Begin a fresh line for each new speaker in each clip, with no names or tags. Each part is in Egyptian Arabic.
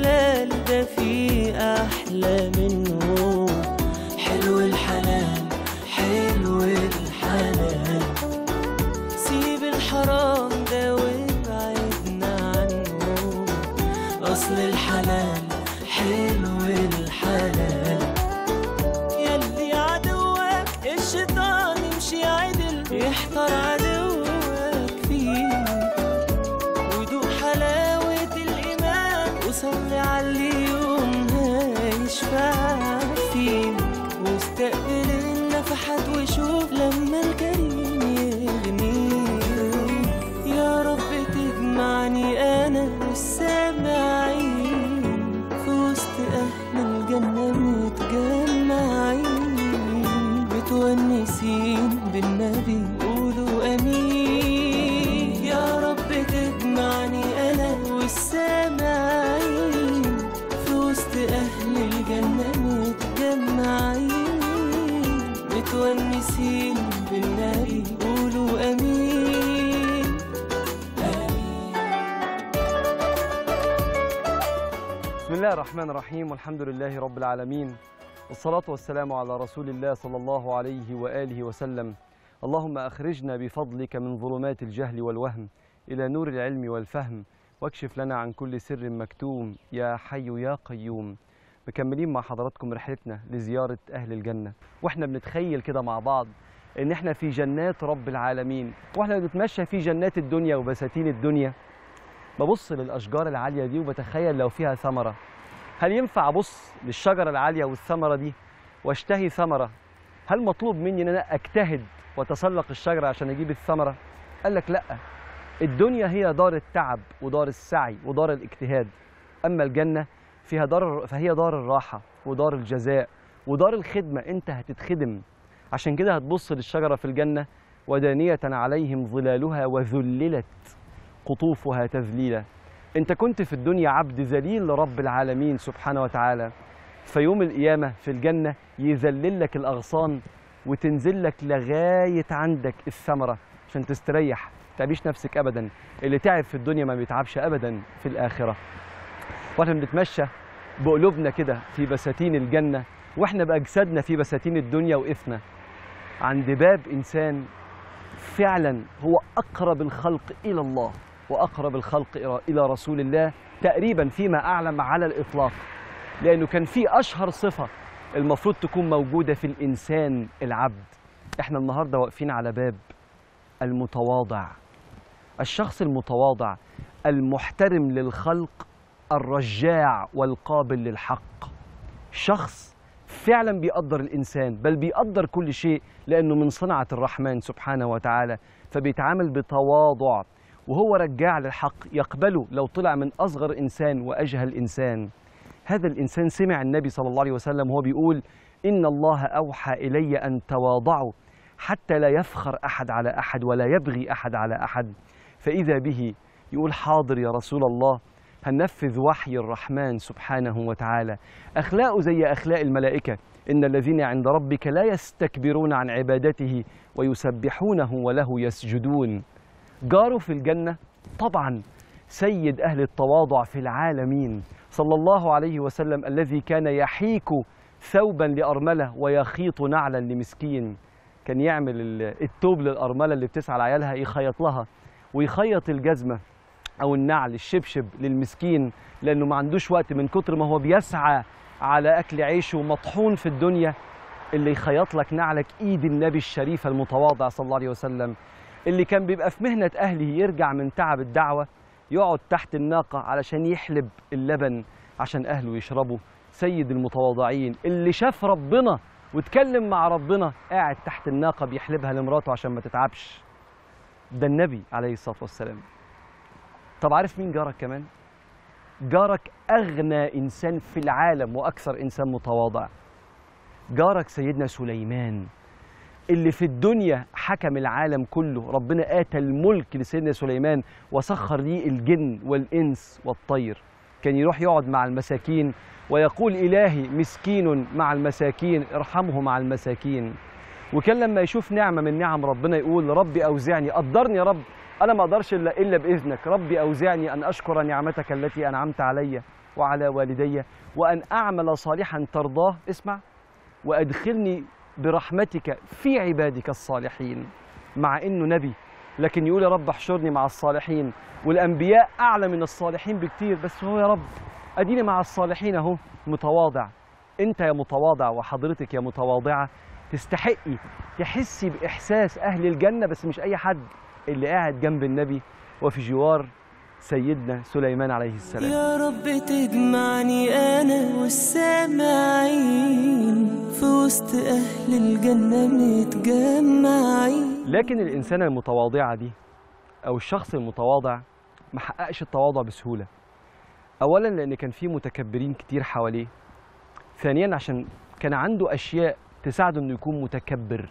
الحلال ده فيه أحلى منه حلو الحلال حلو الحلال سيب الحرام ده وابعدنا عنه أصل الحلال حلو الحلال يلي عدوك الشيطان يمشي عدل يحتار عدوك فيه ودوق حلاوة الإيمان وصلي على اليوم هيشفع فيك واستقبل النفحات وشوف لما الكريم يغنيك يا رب تجمعني أنا والسامعين في وسط أهل الجنة متجمعين متونسين بالنبي قولوا أمين يا رب تجمعني أنا والسامعين في وسط أهل الجنة متجمعين متونسين بالنبي قولوا أمين
بسم الله الرحمن الرحيم والحمد لله رب العالمين والصلاة والسلام على رسول الله صلى الله عليه وآله وسلم اللهم أخرجنا بفضلك من ظلمات الجهل والوهم إلى نور العلم والفهم واكشف لنا عن كل سر مكتوم يا حي يا قيوم مكملين مع حضراتكم رحلتنا لزيارة أهل الجنة وإحنا بنتخيل كده مع بعض إن إحنا في جنات رب العالمين وإحنا بنتمشى في جنات الدنيا وبساتين الدنيا ببص للأشجار العالية دي وبتخيل لو فيها ثمرة هل ينفع أبص للشجرة العالية والثمرة دي واشتهي ثمرة هل مطلوب مني إن أنا أجتهد وأتسلق الشجرة عشان أجيب الثمرة قال لك لأ الدنيا هي دار التعب ودار السعي ودار الاجتهاد أما الجنة فيها دار فهي دار الراحة ودار الجزاء ودار الخدمة أنت هتتخدم عشان كده هتبص للشجرة في الجنة ودانية عليهم ظلالها وذللت قطوفها تذليلا انت كنت في الدنيا عبد ذليل لرب العالمين سبحانه وتعالى فيوم القيامة في الجنة يذلل لك الأغصان وتنزل لك لغاية عندك الثمرة عشان تستريح تعبيش نفسك أبدا اللي تعب في الدنيا ما بيتعبش أبدا في الآخرة واحنا بنتمشى بقلوبنا كده في بساتين الجنة واحنا بأجسادنا في بساتين الدنيا وقفنا عند باب إنسان فعلا هو أقرب الخلق إلى الله وأقرب الخلق إلى- إلى رسول الله تقريبا فيما أعلم على الإطلاق لأنه كان في أشهر صفة المفروض تكون موجودة في الإنسان العبد إحنا النهاردة واقفين على باب المتواضع الشخص المتواضع المحترم للخلق الرجاع والقابل للحق شخص فعلا بيقدر الإنسان بل بيقدر كل شيء لأنه من صنعة الرحمن سبحانه وتعالى فبيتعامل بتواضع وهو رجاع للحق يقبله لو طلع من أصغر إنسان وأجهل إنسان هذا الإنسان سمع النبي صلى الله عليه وسلم وهو بيقول إن الله أوحى إلي أن تواضعوا حتى لا يفخر أحد على أحد ولا يبغي أحد على أحد فإذا به يقول حاضر يا رسول الله هننفذ وحي الرحمن سبحانه وتعالى أخلاقه زي أخلاق الملائكة إن الذين عند ربك لا يستكبرون عن عبادته ويسبحونه وله يسجدون جاره في الجنة طبعا سيد أهل التواضع في العالمين صلى الله عليه وسلم الذي كان يحيك ثوبا لأرملة ويخيط نعلا لمسكين كان يعمل ال- التوب للأرملة اللي بتسعى لعيالها يخيط لها ويخيط الجزمة أو النعل الشبشب للمسكين لأنه ما عندوش وقت من كتر ما هو بيسعى على أكل عيشه ومطحون في الدنيا اللي يخيط لك نعلك إيد النبي الشريف المتواضع صلى الله عليه وسلم اللي كان بيبقى في مهنة أهله يرجع من تعب الدعوة يقعد تحت الناقة علشان يحلب اللبن عشان أهله يشربوا سيد المتواضعين اللي شاف ربنا واتكلم مع ربنا قاعد تحت الناقة بيحلبها لمراته عشان ما تتعبش ده النبي عليه الصلاة والسلام طب عارف مين جارك كمان؟ جارك أغنى إنسان في العالم وأكثر إنسان متواضع جارك سيدنا سليمان اللي في الدنيا حكم العالم كله ربنا آتى الملك لسيدنا سليمان وسخر ليه الجن والإنس والطير كان يروح يقعد مع المساكين ويقول إلهي مسكين مع المساكين ارحمه مع المساكين وكان لما يشوف نعمة من نعم ربنا يقول ربي أوزعني قدرني يا رب انا ما اقدرش الا الا باذنك ربي اوزعني ان اشكر نعمتك التي انعمت علي وعلى والدي وان اعمل صالحا ترضاه اسمع وادخلني برحمتك في عبادك الصالحين مع انه نبي لكن يقول يا رب احشرني مع الصالحين والانبياء اعلى من الصالحين بكتير بس هو يا رب اديني مع الصالحين اهو متواضع انت يا متواضع وحضرتك يا متواضعه تستحقي تحسي باحساس اهل الجنه بس مش اي حد اللي قاعد جنب النبي وفي جوار سيدنا سليمان عليه السلام
يا رب تجمعني انا والسامعين في وسط اهل الجنة متجمعين
لكن الإنسانة المتواضعة دي أو الشخص المتواضع ما حققش التواضع بسهولة أولا لأن كان في متكبرين كتير حواليه ثانيا عشان كان عنده أشياء تساعده إنه يكون متكبر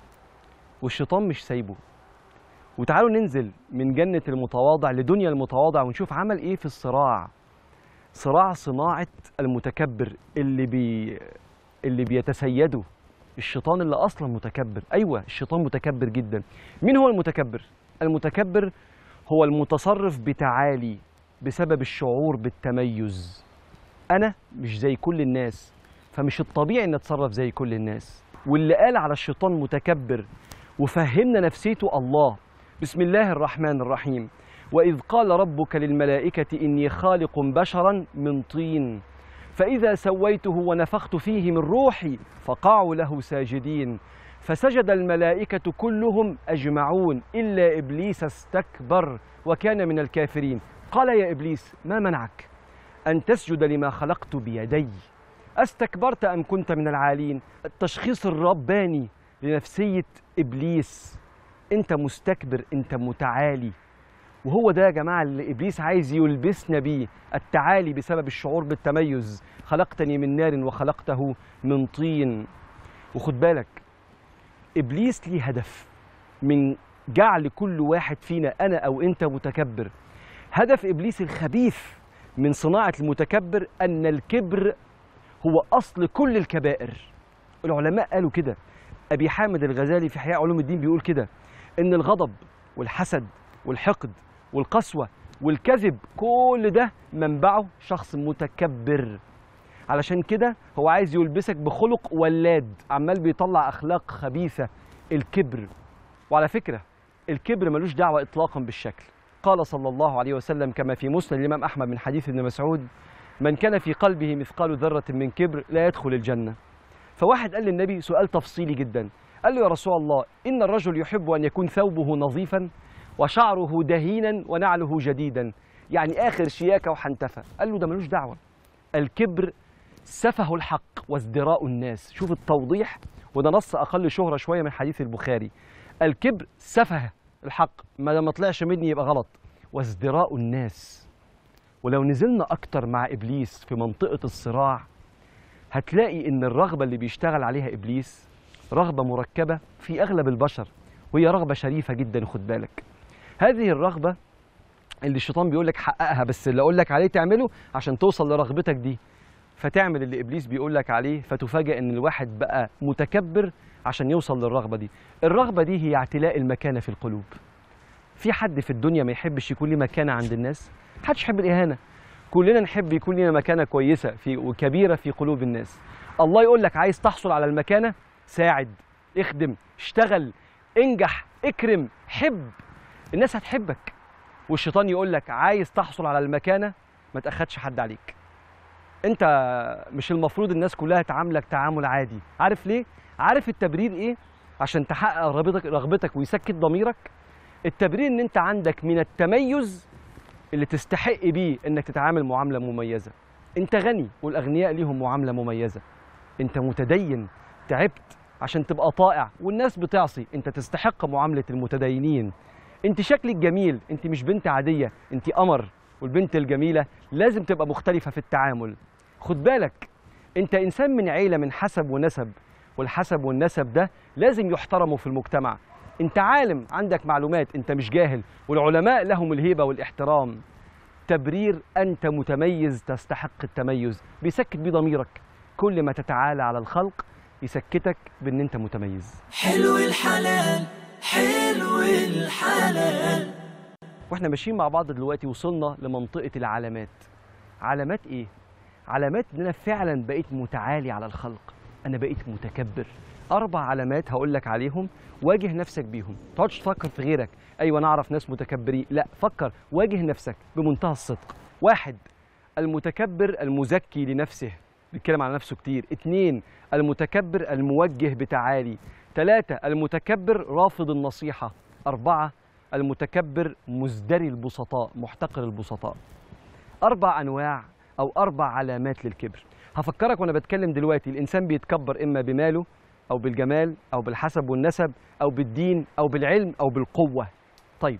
والشيطان مش سايبه وتعالوا ننزل من جنة المتواضع لدنيا المتواضع ونشوف عمل إيه في الصراع صراع صناعة المتكبر اللي بي اللي بيتسيده الشيطان اللي اصلا متكبر ايوه الشيطان متكبر جدا مين هو المتكبر المتكبر هو المتصرف بتعالي بسبب الشعور بالتميز انا مش زي كل الناس فمش الطبيعي ان اتصرف زي كل الناس واللي قال على الشيطان متكبر وفهمنا نفسيته الله بسم الله الرحمن الرحيم واذ قال ربك للملائكه اني خالق بشرا من طين فإذا سويته ونفخت فيه من روحي فقعوا له ساجدين فسجد الملائكة كلهم أجمعون إلا إبليس استكبر وكان من الكافرين قال يا إبليس ما منعك أن تسجد لما خلقت بيدي أستكبرت أم كنت من العالين التشخيص الرباني لنفسية إبليس أنت مستكبر أنت متعالي وهو ده يا جماعة اللي إبليس عايز يلبسنا بيه التعالي بسبب الشعور بالتميز خلقتني من نار وخلقته من طين وخد بالك إبليس ليه هدف من جعل كل واحد فينا أنا أو أنت متكبر هدف إبليس الخبيث من صناعة المتكبر أن الكبر هو أصل كل الكبائر العلماء قالوا كده أبي حامد الغزالي في حياة علوم الدين بيقول كده إن الغضب والحسد والحقد والقسوة والكذب كل ده منبعه شخص متكبر علشان كده هو عايز يلبسك بخلق ولاد عمال بيطلع أخلاق خبيثة الكبر وعلى فكرة الكبر ملوش دعوة إطلاقا بالشكل قال صلى الله عليه وسلم كما في مسند الإمام أحمد من حديث ابن مسعود من كان في قلبه مثقال ذرة من كبر لا يدخل الجنة فواحد قال للنبي سؤال تفصيلي جدا قال له يا رسول الله إن الرجل يحب أن يكون ثوبه نظيفا وشعره دهينا ونعله جديدا يعني آخر شياكة وحنتفة قال له ده ملوش دعوة الكبر سفه الحق وازدراء الناس شوف التوضيح وده نص أقل شهرة شوية من حديث البخاري الكبر سفه الحق ما ما طلعش مني يبقى غلط وازدراء الناس ولو نزلنا أكتر مع إبليس في منطقة الصراع هتلاقي إن الرغبة اللي بيشتغل عليها إبليس رغبة مركبة في أغلب البشر وهي رغبة شريفة جدا خد بالك هذه الرغبة اللي الشيطان بيقول لك حققها بس اللي أقول لك عليه تعمله عشان توصل لرغبتك دي فتعمل اللي إبليس بيقول لك عليه فتفاجأ إن الواحد بقى متكبر عشان يوصل للرغبة دي الرغبة دي هي اعتلاء المكانة في القلوب في حد في الدنيا ما يحبش يكون ليه مكانة عند الناس محدش يحب الإهانة كلنا نحب يكون لنا مكانة كويسة في وكبيرة في قلوب الناس الله يقول لك عايز تحصل على المكانة ساعد اخدم اشتغل انجح اكرم حب الناس هتحبك والشيطان يقول لك عايز تحصل على المكانة ما تأخدش حد عليك انت مش المفروض الناس كلها تعاملك تعامل عادي عارف ليه عارف التبرير ايه عشان تحقق رغبتك رغبتك ويسكت ضميرك التبرير ان انت عندك من التميز اللي تستحق بيه انك تتعامل معامله مميزه انت غني والاغنياء ليهم معامله مميزه انت متدين تعبت عشان تبقى طائع والناس بتعصي انت تستحق معامله المتدينين انت شكلك جميل انت مش بنت عاديه انت قمر والبنت الجميله لازم تبقى مختلفه في التعامل خد بالك انت انسان من عيله من حسب ونسب والحسب والنسب ده لازم يحترموا في المجتمع انت عالم عندك معلومات انت مش جاهل والعلماء لهم الهيبه والاحترام تبرير انت متميز تستحق التميز بيسكت بيه ضميرك كل ما تتعالى على الخلق يسكتك بان انت متميز
حلو الحلال حلو الحلال
واحنا ماشيين مع بعض دلوقتي وصلنا لمنطقه العلامات علامات ايه علامات ان انا فعلا بقيت متعالي على الخلق انا بقيت متكبر اربع علامات هقول لك عليهم واجه نفسك بيهم ما تقعدش تفكر في غيرك ايوه انا اعرف ناس متكبرين لا فكر واجه نفسك بمنتهى الصدق واحد المتكبر المزكي لنفسه بيتكلم على نفسه كتير اتنين المتكبر الموجه بتعالي ثلاثة المتكبر رافض النصيحة أربعة المتكبر مزدري البسطاء محتقر البسطاء أربع أنواع أو أربع علامات للكبر هفكرك وأنا بتكلم دلوقتي الإنسان بيتكبر إما بماله أو بالجمال أو بالحسب والنسب أو بالدين أو بالعلم أو بالقوة طيب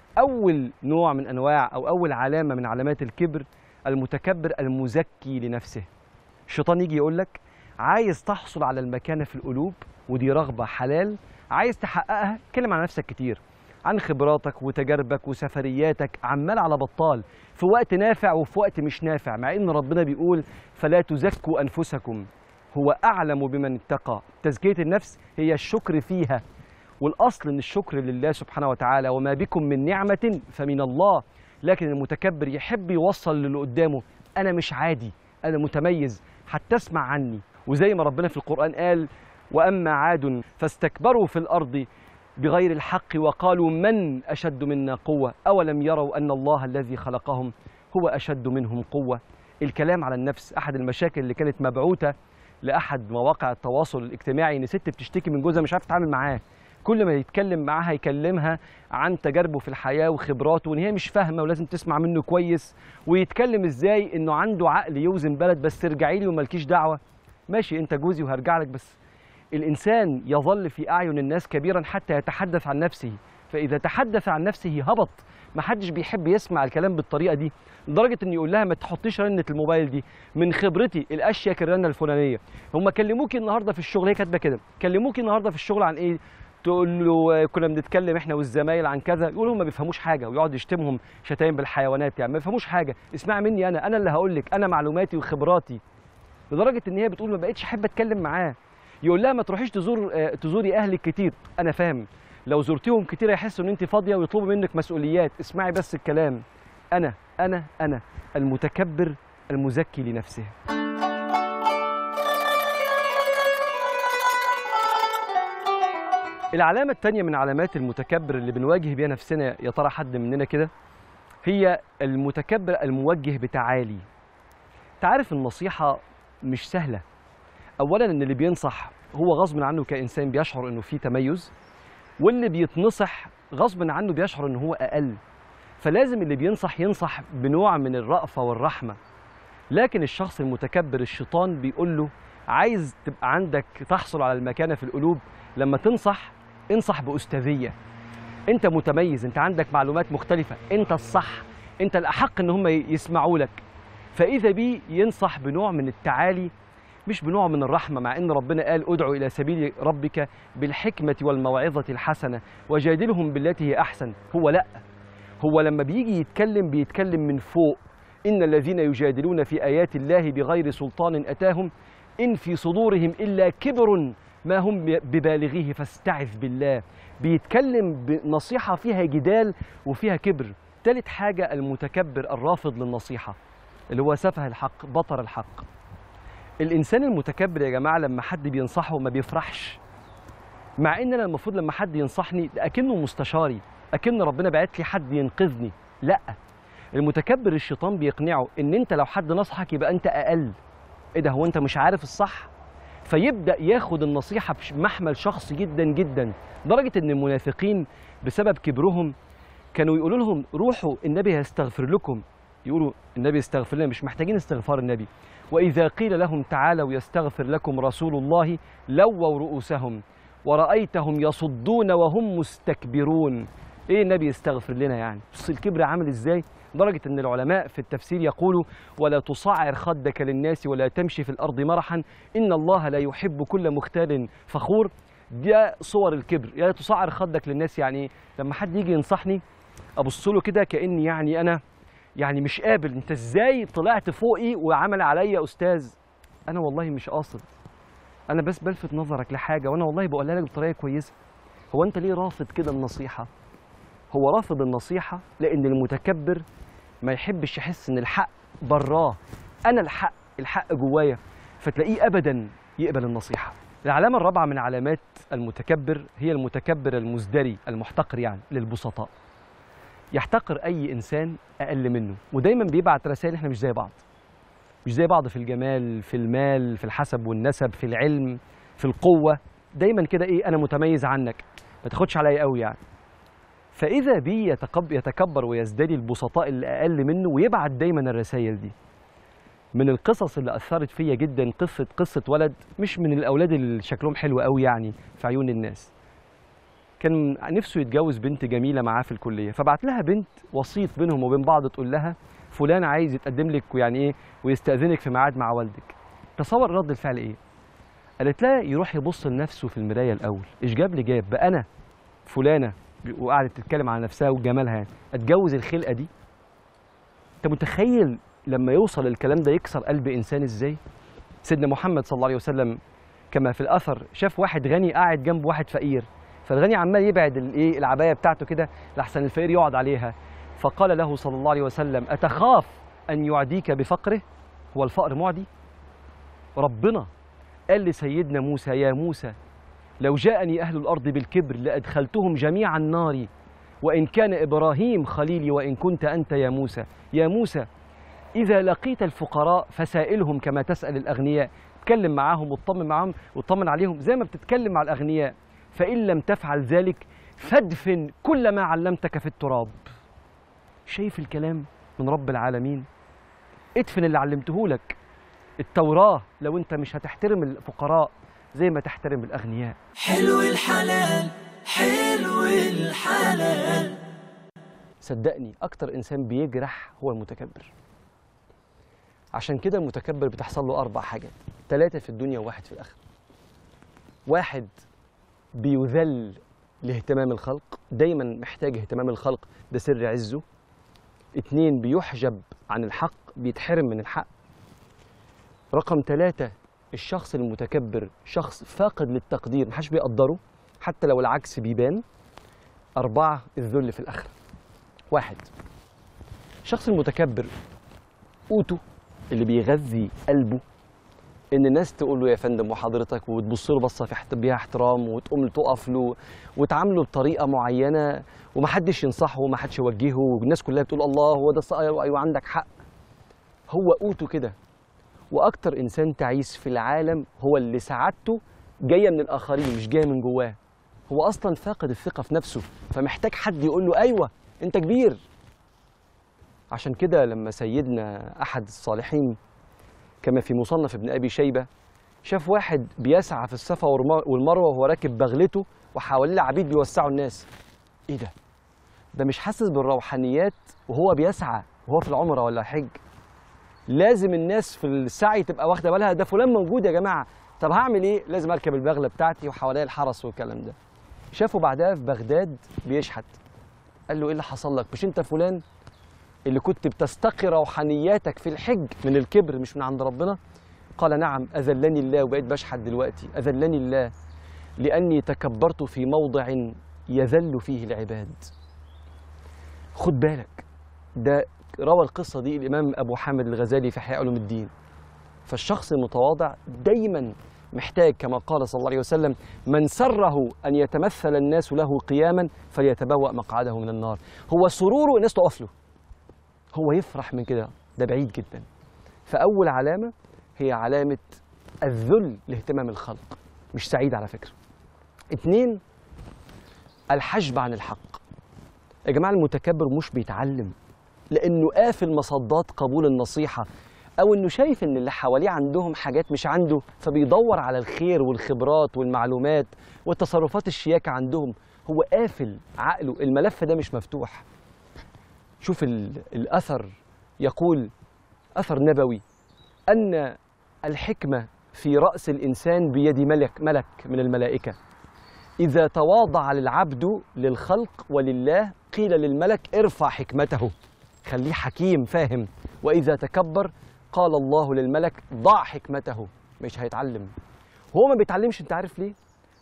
أول نوع من أنواع أو أول علامة من علامات الكبر المتكبر المزكي لنفسه الشيطان يجي يقول لك عايز تحصل على المكانة في القلوب ودي رغبة حلال عايز تحققها اتكلم عن نفسك كتير عن خبراتك وتجاربك وسفرياتك عمال على بطال في وقت نافع وفي وقت مش نافع مع ان ربنا بيقول فلا تزكوا انفسكم هو اعلم بمن اتقى تزكيه النفس هي الشكر فيها والاصل ان الشكر لله سبحانه وتعالى وما بكم من نعمه فمن الله لكن المتكبر يحب يوصل للي قدامه انا مش عادي انا متميز حتى اسمع عني وزي ما ربنا في القران قال واما عاد فاستكبروا في الارض بغير الحق وقالوا من اشد منا قوه اولم يروا ان الله الذي خلقهم هو اشد منهم قوه الكلام على النفس احد المشاكل اللي كانت مبعوثه لاحد مواقع التواصل الاجتماعي ان ست بتشتكي من جوزها مش عارفه تتعامل معاه كل ما يتكلم معاها يكلمها عن تجاربه في الحياه وخبراته وان هي مش فاهمه ولازم تسمع منه كويس ويتكلم ازاي انه عنده عقل يوزن بلد بس ترجعي لي ومالكيش دعوه ماشي انت جوزي وهرجع لك بس الانسان يظل في اعين الناس كبيرا حتى يتحدث عن نفسه فاذا تحدث عن نفسه هبط ما حدش بيحب يسمع الكلام بالطريقه دي لدرجه ان يقول لها ما تحطيش رنه الموبايل دي من خبرتي الاشيك الرنه الفلانيه هم كلموكي النهارده في الشغل هي كاتبه كده كلموكي النهارده في الشغل عن ايه تقول له كنا بنتكلم احنا والزمايل عن كذا يقولوا ما بيفهموش حاجه ويقعد يشتمهم شتايم بالحيوانات يعني ما بيفهموش حاجه اسمعي مني انا انا اللي هقول لك انا معلوماتي وخبراتي لدرجه ان هي بتقول ما بقتش احب اتكلم معاه يقول لها ما تروحيش تزور آه، تزوري اهلك كتير انا فاهم لو زرتيهم كتير هيحسوا ان انت فاضيه ويطلبوا منك مسؤوليات اسمعي بس الكلام انا انا انا المتكبر المزكي لنفسه العلامة التانية من علامات المتكبر اللي بنواجه بيها نفسنا يا ترى حد مننا كده هي المتكبر الموجه بتعالي تعرف النصيحة مش سهلة أولا إن اللي بينصح هو غصب عنه كإنسان بيشعر إنه فيه تميز واللي بيتنصح غصب عنه بيشعر إنه هو أقل فلازم اللي بينصح ينصح بنوع من الرأفة والرحمة لكن الشخص المتكبر الشيطان بيقول له عايز تبقى عندك تحصل على المكانة في القلوب لما تنصح انصح بأستاذية انت متميز انت عندك معلومات مختلفة انت الصح انت الأحق ان هم يسمعوا لك فإذا بي ينصح بنوع من التعالي مش بنوع من الرحمة مع ان ربنا قال ادعو إلى سبيل ربك بالحكمة والموعظة الحسنة وجادلهم بالتي هي أحسن هو لأ هو لما بيجي يتكلم بيتكلم من فوق إن الذين يجادلون في آيات الله بغير سلطان أتاهم إن في صدورهم إلا كبر ما هم ببالغيه فاستعذ بالله بيتكلم بنصيحة فيها جدال وفيها كبر تالت حاجة المتكبر الرافض للنصيحة اللي هو سفه الحق بطر الحق الإنسان المتكبر يا جماعة لما حد بينصحه ما بيفرحش مع ان انا المفروض لما حد ينصحني ده اكنه مستشاري اكن ربنا بعت لي حد ينقذني لا المتكبر الشيطان بيقنعه ان انت لو حد نصحك يبقى انت اقل ايه ده هو انت مش عارف الصح فيبدا ياخد النصيحه بمحمل شخصي جدا جدا لدرجه ان المنافقين بسبب كبرهم كانوا يقولوا لهم روحوا النبي هيستغفر لكم يقولوا النبي يستغفر لنا مش محتاجين استغفار النبي واذا قيل لهم تعالوا يستغفر لكم رسول الله لووا رؤوسهم ورأيتهم يصدون وهم مستكبرون ايه النبي يستغفر لنا يعني بص الكبر عامل ازاي لدرجة ان العلماء في التفسير يقولوا ولا تصعر خدك للناس ولا تمشي في الارض مرحا ان الله لا يحب كل مختال فخور ده صور الكبر يعني تصعر خدك للناس يعني لما حد يجي ينصحني ابص له كده كاني يعني انا يعني مش قابل انت ازاي طلعت فوقي وعمل عليا استاذ انا والله مش قاصد انا بس بلفت نظرك لحاجه وانا والله بقولها لك بطريقه كويسه هو انت ليه رافض كده النصيحه هو رافض النصيحة لأن المتكبر ما يحبش يحس إن الحق براه أنا الحق الحق جوايا فتلاقيه أبدا يقبل النصيحة العلامة الرابعة من علامات المتكبر هي المتكبر المزدري المحتقر يعني للبسطاء يحتقر أي إنسان أقل منه ودايما بيبعت رسائل إحنا مش زي بعض مش زي بعض في الجمال في المال في الحسب والنسب في العلم في القوة دايما كده إيه أنا متميز عنك ما تاخدش عليا قوي يعني فإذا بي يتكب يتكبر ويزدري البسطاء اللي أقل منه ويبعت دايما الرسائل دي من القصص اللي أثرت فيا جدا قصة قصة ولد مش من الأولاد اللي شكلهم حلو قوي يعني في عيون الناس كان نفسه يتجوز بنت جميلة معاه في الكلية فبعت لها بنت وسيط بينهم وبين بعض تقول لها فلان عايز يتقدم لك ويعني ايه ويستأذنك في ميعاد مع والدك تصور رد الفعل ايه قالت لها يروح يبص لنفسه في المراية الأول إيش جاب لي جاب بقى أنا فلانة وقعدت تتكلم على نفسها وجمالها يعني أتجوز الخلقة دي أنت متخيل لما يوصل الكلام ده يكسر قلب إنسان إزاي سيدنا محمد صلى الله عليه وسلم كما في الأثر شاف واحد غني قاعد جنب واحد فقير فالغني عمال يبعد الايه العبايه بتاعته كده لحسن الفقير يقعد عليها فقال له صلى الله عليه وسلم اتخاف ان يعديك بفقره هو الفقر معدي ربنا قال لسيدنا موسى يا موسى لو جاءني اهل الارض بالكبر لادخلتهم جميعا ناري وان كان ابراهيم خليلي وان كنت انت يا موسى يا موسى اذا لقيت الفقراء فسائلهم كما تسال الاغنياء اتكلم معاهم واطمن معاهم واطمن عليهم زي ما بتتكلم مع الاغنياء فإن لم تفعل ذلك فادفن كل ما علمتك في التراب شايف الكلام من رب العالمين ادفن اللي علمته لك التوراة لو انت مش هتحترم الفقراء زي ما تحترم الأغنياء
حلو الحلال حلو الحلال
صدقني أكتر إنسان بيجرح هو المتكبر عشان كده المتكبر بتحصل له أربع حاجات ثلاثة في الدنيا وواحد في الآخرة واحد بيذل لاهتمام الخلق دايما محتاج اهتمام الخلق ده سر عزه اتنين بيحجب عن الحق بيتحرم من الحق رقم ثلاثة الشخص المتكبر شخص فاقد للتقدير محدش بيقدره حتى لو العكس بيبان أربعة الذل في الآخرة واحد الشخص المتكبر قوته اللي بيغذي قلبه ان الناس تقول له يا فندم وحضرتك وتبص له بصه في احت- بيها احترام وتقوم تقف له وتعامله بطريقه معينه ومحدش ينصحه ومحدش يوجهه والناس كلها بتقول الله هو ده الص- ايوه أيوة عندك حق هو قوته كده واكتر انسان تعيس في العالم هو اللي سعادته جايه من الاخرين مش جايه من جواه هو اصلا فاقد الثقه في نفسه فمحتاج حد يقول له ايوه انت كبير عشان كده لما سيدنا احد الصالحين كما في مصنف ابن ابي شيبه شاف واحد بيسعى في الصفا والم- والمروه وهو راكب بغلته وحواليه العبيد بيوسعوا الناس ايه ده ده مش حاسس بالروحانيات وهو بيسعى وهو في العمره ولا حج لازم الناس في السعي تبقى واخده بالها ده فلان موجود يا جماعه طب هعمل ايه لازم اركب البغله بتاعتي وحواليا الحرس والكلام ده شافه بعدها في بغداد بيشحت قال له ايه اللي حصل لك مش انت فلان اللي كنت بتستقي روحانياتك في الحج من الكبر مش من عند ربنا قال نعم أذلني الله وبقيت بشحت دلوقتي أذلني الله لأني تكبرت في موضع يذل فيه العباد خد بالك ده روى القصة دي الإمام أبو حامد الغزالي في حياة علوم الدين فالشخص المتواضع دايما محتاج كما قال صلى الله عليه وسلم من سره أن يتمثل الناس له قياما فليتبوأ مقعده من النار هو سروره الناس تقف له هو يفرح من كده ده بعيد جدا فأول علامة هي علامة الذل لاهتمام الخلق مش سعيد على فكرة اتنين الحجب عن الحق يا جماعة المتكبر مش بيتعلم لأنه قافل مصدات قبول النصيحة أو إنه شايف إن اللي حواليه عندهم حاجات مش عنده فبيدور على الخير والخبرات والمعلومات والتصرفات الشياكة عندهم هو قافل عقله الملف ده مش مفتوح شوف ال- الأثر يقول أثر نبوي أن الحكمة في رأس الإنسان بيد ملك ملك من الملائكة إذا تواضع للعبد للخلق ولله قيل للملك ارفع حكمته خليه حكيم فاهم وإذا تكبر قال الله للملك ضع حكمته مش هيتعلم هو ما بيتعلمش انت عارف ليه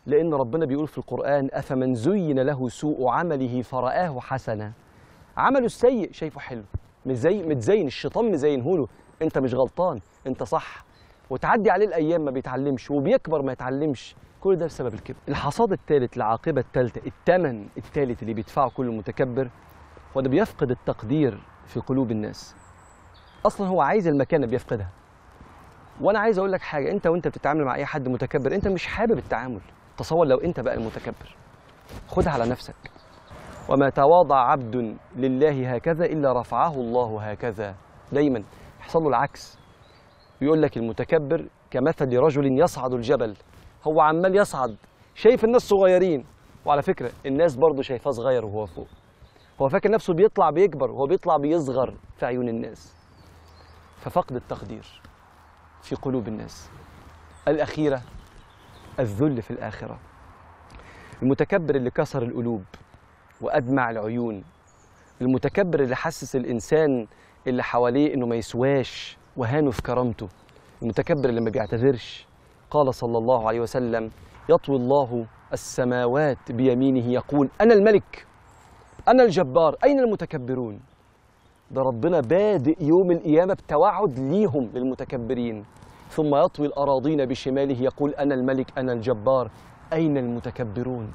لأن ربنا بيقول في القرآن أفمن زين له سوء عمله فرآه حسنا عمله السيء شايفه حلو مزي متزين الشيطان مزينه له أنت مش غلطان أنت صح وتعدي عليه الأيام ما بيتعلمش وبيكبر ما يتعلمش كل ده بسبب الكبر الحصاد الثالث العاقبة الثالثة الثمن الثالث اللي بيدفعه كل متكبر هو ده بيفقد التقدير في قلوب الناس اصلا هو عايز المكانه بيفقدها وانا عايز اقول لك حاجه انت وانت بتتعامل مع اي حد متكبر انت مش حابب التعامل تصور لو انت بقى المتكبر خدها على نفسك وما تواضع عبد لله هكذا الا رفعه الله هكذا دايما يحصل له العكس يقول لك المتكبر كمثل رجل يصعد الجبل هو عمال يصعد شايف الناس صغيرين وعلى فكره الناس برضه شايفاه صغير وهو فوق هو فاكر نفسه بيطلع بيكبر وهو بيطلع بيصغر في عيون الناس ففقد التقدير في قلوب الناس الأخيرة الذل في الآخرة المتكبر اللي كسر القلوب وأدمع العيون المتكبر اللي حسس الإنسان اللي حواليه إنه ما يسواش وهانه في كرامته المتكبر اللي ما بيعتذرش قال صلى الله عليه وسلم يطوي الله السماوات بيمينه يقول أنا الملك أنا الجبار أين المتكبرون ده ربنا بادئ يوم القيامة بتوعد ليهم للمتكبرين ثم يطوي الأراضين بشماله يقول أنا الملك أنا الجبار أين المتكبرون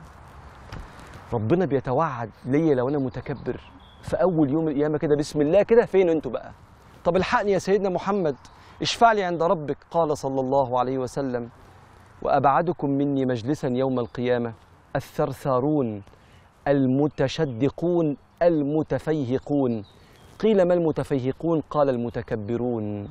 ربنا بيتوعد ليا لو أنا متكبر في أول يوم القيامة كده بسم الله كده فين أنتوا بقى طب الحقني يا سيدنا محمد اشفع لي عند ربك قال صلى الله عليه وسلم وأبعدكم مني مجلسا يوم القيامة الثرثارون المتشدقون المتفيهقون قيل ما المتفيهقون قال المتكبرون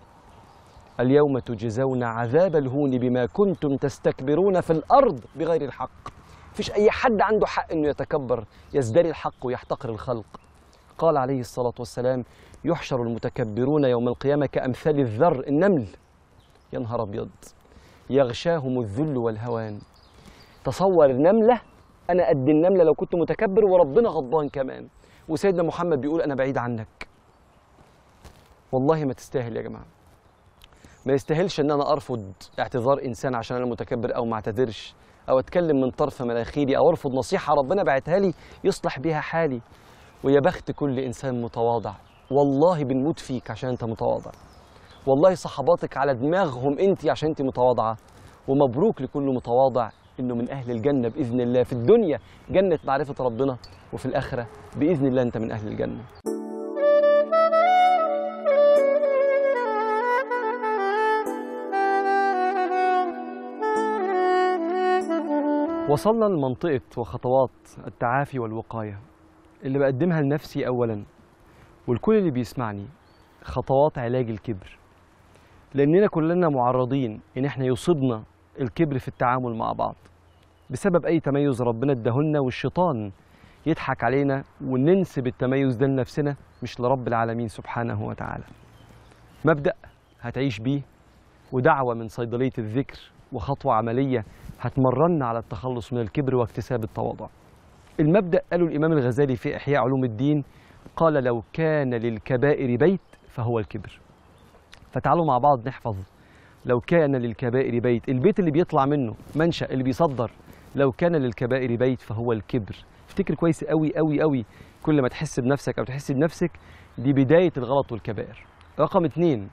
اليوم تجزون عذاب الهون بما كنتم تستكبرون في الأرض بغير الحق فيش أي حد عنده حق أنه يتكبر يزدري الحق ويحتقر الخلق قال عليه الصلاة والسلام يحشر المتكبرون يوم القيامة كأمثال الذر النمل يا نهار أبيض يغشاهم الذل والهوان تصور نملة أنا قد النملة لو كنت متكبر وربنا غضبان كمان وسيدنا محمد بيقول أنا بعيد عنك والله ما تستاهل يا جماعة ما يستاهلش ان انا ارفض اعتذار انسان عشان انا متكبر او ما اعتذرش او اتكلم من طرف مناخيري او ارفض نصيحه ربنا بعتها لي يصلح بيها حالي ويا بخت كل انسان متواضع والله بنموت فيك عشان انت متواضع والله صحباتك على دماغهم انت عشان انت متواضعه ومبروك لكل متواضع انه من اهل الجنه باذن الله في الدنيا جنه معرفه ربنا وفي الاخره باذن الله انت من اهل الجنه وصلنا لمنطقة وخطوات التعافي والوقاية اللي بقدمها لنفسي أولا والكل اللي بيسمعني خطوات علاج الكبر لأننا كلنا معرضين إن إحنا يصيبنا الكبر في التعامل مع بعض بسبب أي تميز ربنا اداهولنا والشيطان يضحك علينا وننسب التميز ده لنفسنا مش لرب العالمين سبحانه وتعالى مبدأ هتعيش بيه ودعوة من صيدلية الذكر وخطوة عملية هتمرنا على التخلص من الكبر واكتساب التواضع المبدأ قاله الإمام الغزالي في إحياء علوم الدين قال لو كان للكبائر بيت فهو الكبر فتعالوا مع بعض نحفظ لو كان للكبائر بيت البيت اللي بيطلع منه منشأ اللي بيصدر لو كان للكبائر بيت فهو الكبر افتكر كويس قوي قوي قوي كل ما تحس بنفسك أو تحس بنفسك دي بداية الغلط والكبائر رقم اتنين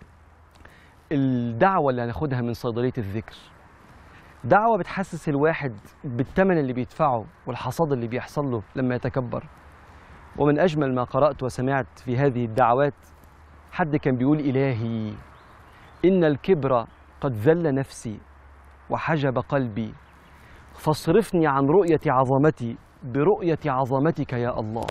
الدعوة اللي هناخدها من صيدلية الذكر دعوة بتحسس الواحد بالثمن اللي بيدفعه والحصاد اللي بيحصل له لما يتكبر ومن أجمل ما قرأت وسمعت في هذه الدعوات حد كان بيقول إلهي إن الكبر قد ذل نفسي وحجب قلبي فاصرفني عن رؤية عظمتي برؤية عظمتك يا الله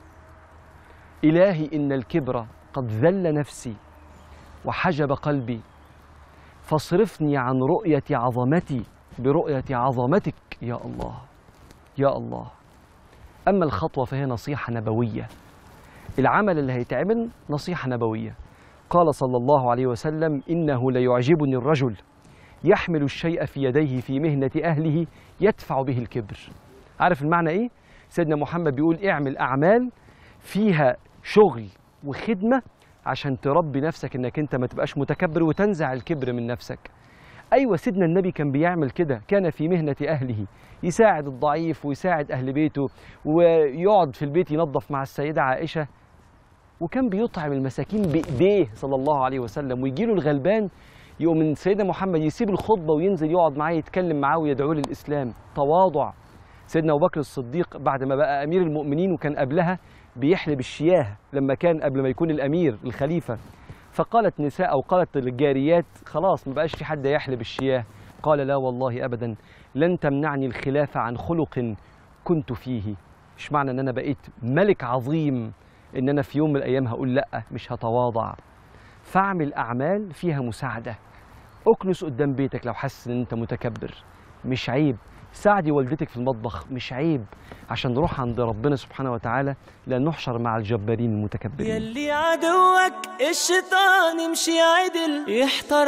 إلهي إن الكبر قد ذل نفسي وحجب قلبي فاصرفني عن رؤية عظمتي برؤية عظمتك يا الله يا الله أما الخطوة فهي نصيحة نبوية العمل اللي هيتعمل نصيحة نبوية قال صلى الله عليه وسلم إنه ليعجبني الرجل يحمل الشيء في يديه في مهنة أهله يدفع به الكبر عارف المعنى إيه؟ سيدنا محمد بيقول اعمل أعمال فيها شغل وخدمة عشان تربي نفسك انك انت ما تبقاش متكبر وتنزع الكبر من نفسك أيوة سيدنا النبي كان بيعمل كده كان في مهنة أهله يساعد الضعيف ويساعد أهل بيته ويقعد في البيت ينظف مع السيدة عائشة وكان بيطعم المساكين بإيديه صلى الله عليه وسلم ويجيله الغلبان يقوم من سيدنا محمد يسيب الخطبة وينزل يقعد معاه يتكلم معاه ويدعوه للإسلام تواضع سيدنا أبو بكر الصديق بعد ما بقى أمير المؤمنين وكان قبلها بيحلب الشياه لما كان قبل ما يكون الأمير الخليفة فقالت نساء أو قالت الجاريات خلاص ما بقاش في حد يحلب الشياه قال لا والله أبدا لن تمنعني الخلافة عن خلق كنت فيه مش معنى أن أنا بقيت ملك عظيم إن أنا في يوم من الأيام هقول لأ مش هتواضع فاعمل أعمال فيها مساعدة اكنس قدام بيتك لو حاسس إن أنت متكبر مش عيب ساعدي والدتك في المطبخ مش عيب عشان نروح عند ربنا سبحانه وتعالى لأن نحشر مع الجبارين المتكبرين
يلي عدوك الشيطان يمشي عدل يحتار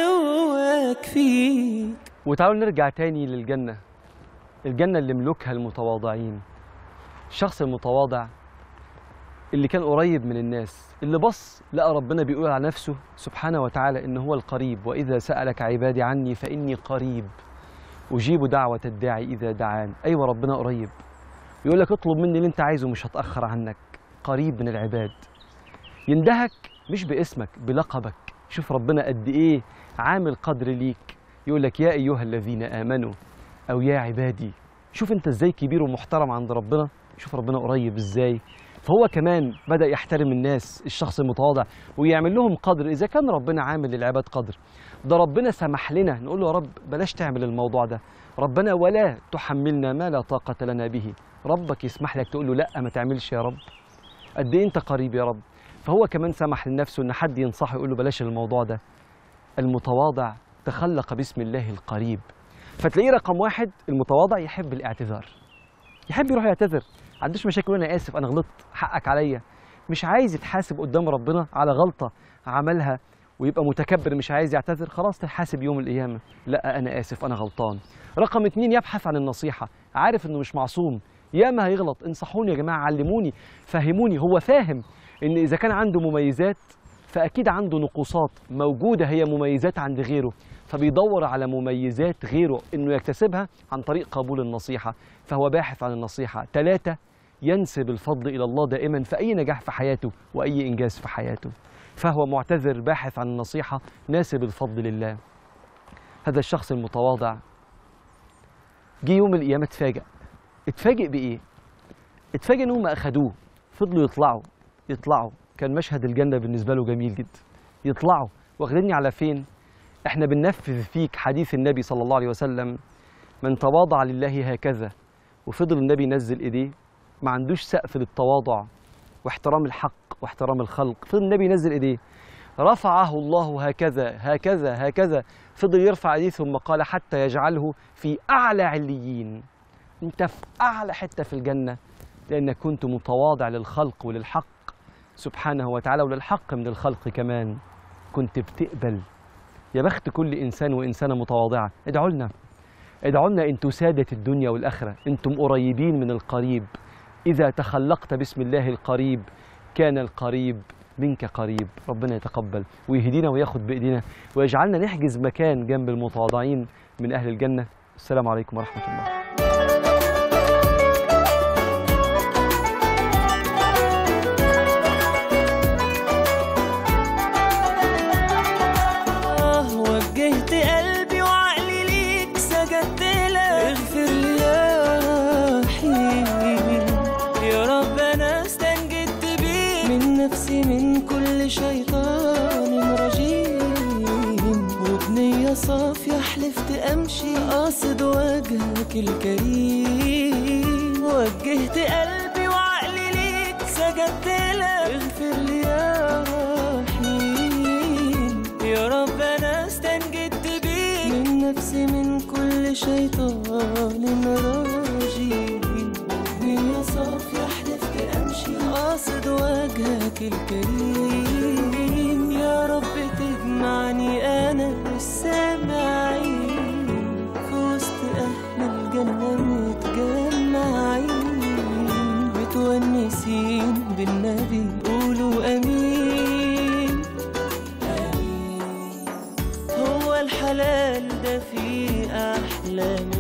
عدوك فيك
وتعالوا نرجع تاني للجنة الجنة اللي ملوكها المتواضعين الشخص المتواضع اللي كان قريب من الناس اللي بص لقى ربنا بيقول على نفسه سبحانه وتعالى إن هو القريب وإذا سألك عبادي عني فإني قريب أجيب دعوة الداعي إذا دعان أيوة ربنا قريب يقول لك اطلب مني اللي أنت عايزه مش هتأخر عنك قريب من العباد يندهك مش باسمك بلقبك شوف ربنا قد إيه عامل قدر ليك يقول لك يا أيها الذين آمنوا أو يا عبادي شوف أنت إزاي كبير ومحترم عند ربنا شوف ربنا قريب إزاي فهو كمان بدأ يحترم الناس الشخص المتواضع ويعمل لهم قدر إذا كان ربنا عامل للعباد قدر ده ربنا سمح لنا نقول له يا رب بلاش تعمل الموضوع ده ربنا ولا تحملنا ما لا طاقة لنا به ربك يسمح لك تقول له لا ما تعملش يا رب قد ايه انت قريب يا رب فهو كمان سمح لنفسه ان حد ينصحه يقول له بلاش الموضوع ده المتواضع تخلق باسم الله القريب فتلاقيه رقم واحد المتواضع يحب الاعتذار يحب يروح يعتذر ما عندوش مشاكل يقول انا اسف انا غلطت حقك عليا مش عايز يتحاسب قدام ربنا على غلطه عملها ويبقى متكبر مش عايز يعتذر خلاص تحاسب يوم القيامه لا انا اسف انا غلطان رقم اتنين يبحث عن النصيحه عارف انه مش معصوم ياما هيغلط انصحوني يا جماعه علموني فهموني هو فاهم ان اذا كان عنده مميزات فاكيد عنده نقوصات موجوده هي مميزات عند غيره فبيدور على مميزات غيره انه يكتسبها عن طريق قبول النصيحه فهو باحث عن النصيحه ثلاثه ينسب الفضل الى الله دائما في اي نجاح في حياته واي انجاز في حياته فهو معتذر باحث عن النصيحه ناسب الفضل لله هذا الشخص المتواضع جه يوم القيامه اتفاجئ اتفاجئ بايه اتفاجئ ان هم اخدوه فضلوا يطلعوا يطلعوا كان مشهد الجنه بالنسبه له جميل جدا يطلعوا واخديني على فين احنا بننفذ فيك حديث النبي صلى الله عليه وسلم من تواضع لله هكذا وفضل النبي ينزل ايديه ما عندوش سقف للتواضع واحترام الحق واحترام الخلق فضل النبي ينزل ايديه رفعه الله هكذا هكذا هكذا فضل يرفع ايديه ثم قال حتى يجعله في اعلى عليين انت في اعلى حته في الجنه لانك كنت متواضع للخلق وللحق سبحانه وتعالى وللحق من الخلق كمان كنت بتقبل يا بخت كل انسان وانسانه متواضعه ادعوا لنا ادعوا لنا انتم ساده الدنيا والاخره انتم قريبين من القريب اذا تخلقت باسم الله القريب كان القريب منك قريب ربنا يتقبل ويهدينا وياخد بايدينا ويجعلنا نحجز مكان جنب المتواضعين من اهل الجنه السلام عليكم ورحمه الله
آه وجهت قلبي وعقلي ليك سجدت لك اغفر لي يا رحيم يا رب انا استنجدت بيك من نفسي من كل شيطان رجيم وبنية صافية حلفت امشي قاصد وجهك الكريم وجهت قلبي وعقلي ليك سجدت لك اغفر لي يا رحيم يا رب انا استنجدت بيك من نفسي من كل شيطان رجيم يا صافية حلفت امشي قاصد وجهك الكريم يا رب تجمعني انا والسامعين في وسط اهل الجنة متجمعين متونسين بالنبي قولوا امين هو الحلال ده في أحلى